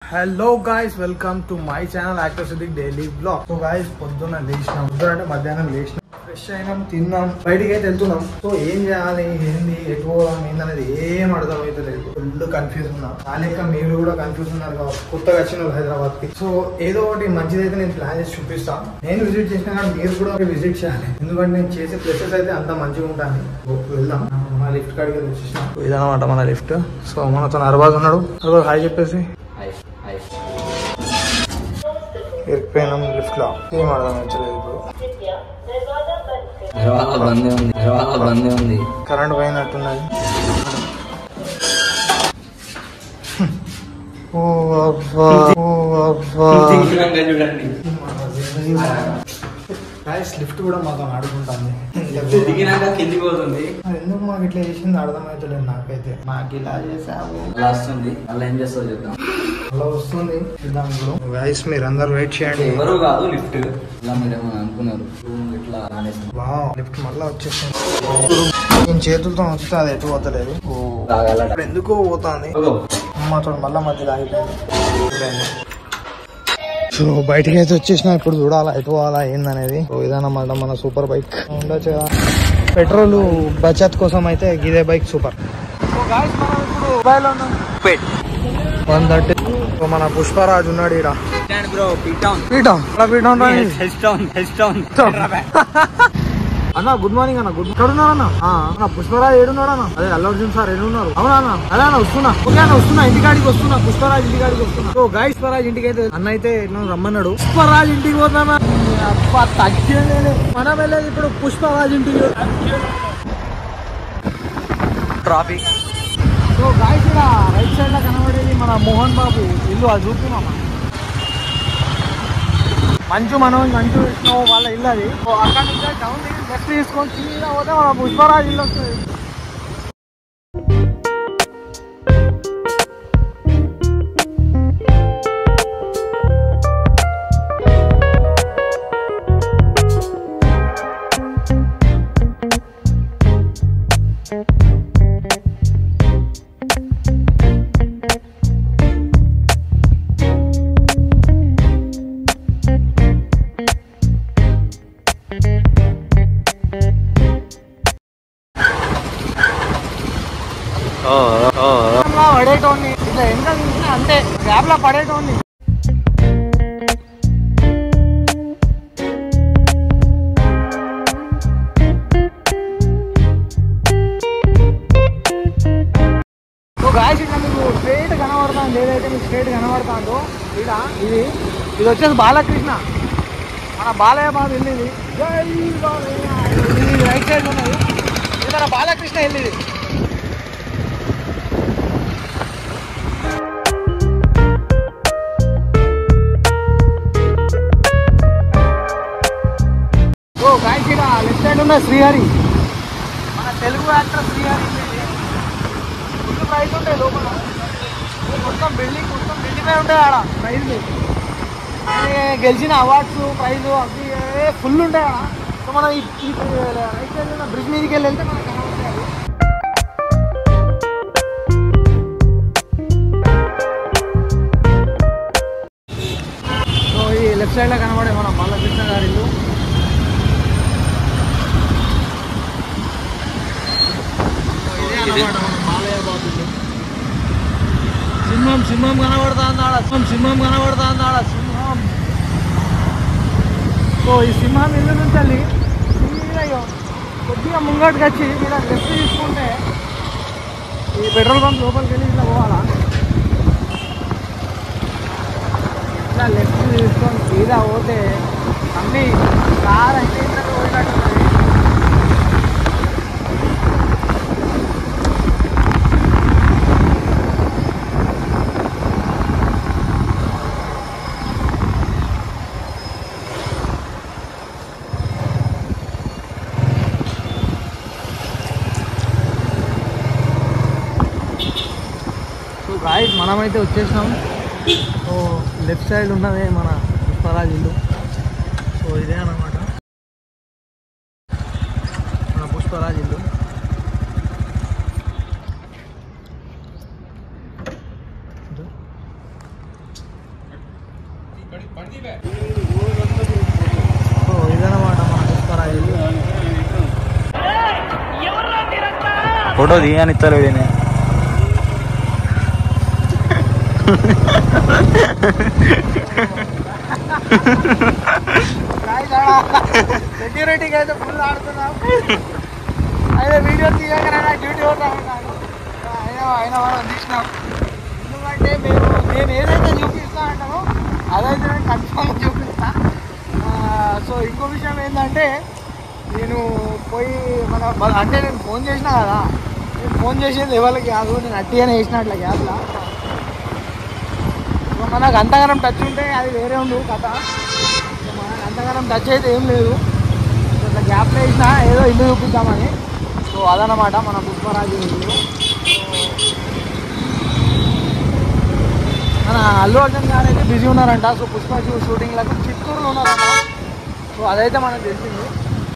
Hello guys welcome to my channel actor Siddiq daily blog so guys పొద్దున్న లేచినాం పొద్దున అంటే మధ్యాహ్నం లేచినాం ఫ్రెష్ అయినాం తిన్నాం బయటికి అయితే వెళ్తున్నాం సో ఏం చేయాలి ఏంది ఎటు పోదాం ఏందనేది ఏం అర్థం అయితే లేదు ఫుల్ కన్ఫ్యూజ్ ఉన్నా నా లెక్క మీరు కూడా కన్ఫ్యూజ్ ఉన్నారు కాబట్టి కొత్తగా వచ్చిన హైదరాబాద్ కి సో ఏదో ఒకటి మంచిదైతే నేను ప్లాన్ చేసి చూపిస్తాను నేను విజిట్ చేసిన కానీ మీరు కూడా విజిట్ చేయాలి ఎందుకంటే నేను చేసే ప్లేసెస్ అయితే అంత మంచిగా ఉంటాను వెళ్దాం మన లిఫ్ట్ కాడికి వచ్చేసిన ఇదనమాట మన లిఫ్ట్ సో మనతో అరబాజ్ ఉన్నాడు అరబాజ్ హాయ్ చెప్పేసి ఇరికిపోయినాం లిఫ్ట్ లో ఏం అర్థం అవుతలేదు ఇప్పుడు దర్వాజా బందే ఉంది దర్వాజా బందే ఉంది కరెంట్ పోయినట్టున్నది ఓ అబ్బా ఓ అబ్బా చూడండి గాయస్ లిఫ్ట్ కూడా మాతో ఆడుకుంటాను దిగినాక కిందికి పోతుంది మరి ఎందుకు మాకు ఇట్లా చేసింది అర్థమవుతలేదు నాకైతే మాకు ఇలా చేసావు అలా వస్తుంది అలా ఏం చేస్తావు చూద్దాం అలా వస్తుంది చూద్దాం ఇప్పుడు గాయస్ మీరు అందరు వెయిట్ చేయండి ఎవరు కాదు లిఫ్ట్ ఇలా మీరేమో అనుకున్నారు రూమ్ ఇట్లా రానేసింది వావ్ లిఫ్ట్ మళ్ళీ వచ్చేసింది నేను చేతులతో వస్తే అది ఎటు పోతలేదు ఓ తాగాల ఇప్పుడు ఎందుకో పోతుంది అమ్మతో మళ్ళా మధ్యలో ఆగిపోయింది సో బయటికి అయితే వచ్చేసిన ఇప్పుడు చూడాలా ఎటు పోవాలా ఏందనేది సో ఇదన్నమాట మన సూపర్ బైక్ ఉండొచ్చు కదా పెట్రోల్ బచత్ కోసం అయితే ఇదే బైక్ సూపర్ వన్ థర్టీ మన పుష్పరాజ్ ఉన్నాడు ఈడ బ్రో పీటౌన్ పీఠం పీఠం టౌన్ టౌన్ అన్న గుడ్ మార్నింగ్ అన్న గుడ్ ఎక్కడ ఉన్నారు అన్న ఆ, అన్న పుష్పరాజ్ ఏడున్నాడు అన్న అదే అల్లు అర్జున్ సార్ ఏడున్నారు అవునా అన్న అదే అన్న వస్తున్నా ఓకే అన్న వస్తున్నా ఇంటికాడికి వస్తున్నా పుష్పరాజ్ ఇంటికాడికి వస్తున్నా సో గాయ పుష్పరాజ్ ఇంటికి అయితే అన్న అయితే ఎన్నో రమ్మన్నాడు పుష్పరాజ్ ఇంటికి పోతానా అబ్బా తగ్గలేదు మనం వెళ్ళేది ఇప్పుడు పుష్పరాజ్ ఇంటికి ట్రాఫిక్ సో గాయస్ ఇక్కడ రైట్ సైడ్ లో కనబడేది మన మోహన్ బాబు ఇల్లు అది చూపిమమ్మా మంచు మనోజ్ మంచు విష్ణు వాళ్ళ ఇల్లు అది సో అక్కడ నుంచి డౌన్ దిగి లెఫ్ట్ తీసుకొని సీదా పోతే మన పుష్పరాజ్ ఇల్లు వస్తుంది గ్యాప్లో పడేటోని ఇట్లా ఎంత చూసినా అంతే గ్యాప్ లో పడేటోని సో గాయస్ ఇట్లా మీకు స్ట్రేట్ కనబడుతుంది ఏదైతే మీకు స్ట్రేట్ కనబడుతుందో ఇక్కడ ఇది ఇది వచ్చేసి బాలకృష్ణ మన బాలయ్య బాబు ఇల్లు ఇది జై బాలయ్య ఇది రైట్ సైడ్ ఉన్నది ఇది మన బాలకృష్ణ ఇల్లు ఇది ఓ గాయస్ ఇక్కడ లెఫ్ట్ సైడ్ ఉన్న శ్రీహరి మన తెలుగు యాక్టర్ శ్రీహరి ఇల్లు ఇది ఫుల్ ప్రైజ్ ఉంటాయి లోపల మొత్తం బిల్డింగ్ మొత్తం బిల్డింగ్ ఉంటాయి ఆడ ప్రైజ్ గెలిచిన అవార్డ్స్ ప్రైజ్ అవి ఫుల్ ఉంటాయి ఆడ సో మనం ఈ ఈ రైట్ సైడ్ ఉన్న బ్రిడ్జ్ మీదకి వెళ్ళి వెళ్తే మనకు కనబడతాయి అవి. సో ఈ లెఫ్ట్ సైడ్ లో కనబడే మన బాలకృష్ణ గారి ఇల్లు సో ఇదే అన్నమాట మన బాలయ్య బాబు ఇల్లు సింహం సింహం కనబడుతుంది ఆడ సింహం సింహం కనబడుతుంది ఆడ సింహం సో ఈ సింహం ఇల్లు నుంచి వెళ్ళి సీదా ఇగో కొద్దిగా ముంగటికి వచ్చి ఇలా లెఫ్ట్ తీసుకుంటే ఈ పెట్రోల్ బంక్ లోపలికి వెళ్ళి ఇట్లా పోవాలా ఇట్లా లెఫ్ట్ తీసుకొని సీదా పోతే అన్ని కార్ అయితే ఇంతకు పోయినట్టున్నది సో గాయస్ మనమైతే వచ్చేసినాం సో లెఫ్ట్ సైడ్ ఉన్నదే మన పుష్పరాజ్ ఇల్లు సో ఇదే అన్నమాట మన పుష్పరాజ్ ఇల్లు సో ఇదన్నమాట మన పుష్పరాజ్ ఇల్లు. ఫోటో తీయనిస్తారు వీడిని సెక్యూరిటీకి అయితే ఫుల్ ఆడుతున్నాం అయితే వీడియో తీయగానే నా డ్యూటీ అవుతా ఉన్నాడు అయినా అయినా మనం తీసినాం ఎందుకంటే మేము నేను ఏదైతే చూపిస్తా అంటానో అదైతే నేను కన్ఫామ్ చూపిస్తా ఆ, సో ఇంకో విషయం ఏంటంటే నేను పోయి మన మన- అంటే నేను ఫోన్ చేసినా కదా నేను ఫోన్ చేసేది ఎవరికి కాదు నేను అట్టిగానే వేసిన అట్లా గ్యాప్లా సో మనకు అంతగానం టచ్ ఉంటే అది వేరే ఉండు కథ సో మనకు అంతగానం టచ్ అయితే ఏం లేదు సో ఇట్లా గ్యాప్లో వేసిన ఏదో ఇల్లు చూపిద్దామని సో అదనమాట మన పుష్పరాజు ఇల్లు మన అల్లు అర్జున్ గారు అయితే బిజీ ఉన్నారంట సో పుష్ప షూటింగ్లకు చిత్తూరులో ఉన్నారంట సో అదైతే మనకు తెలిసింది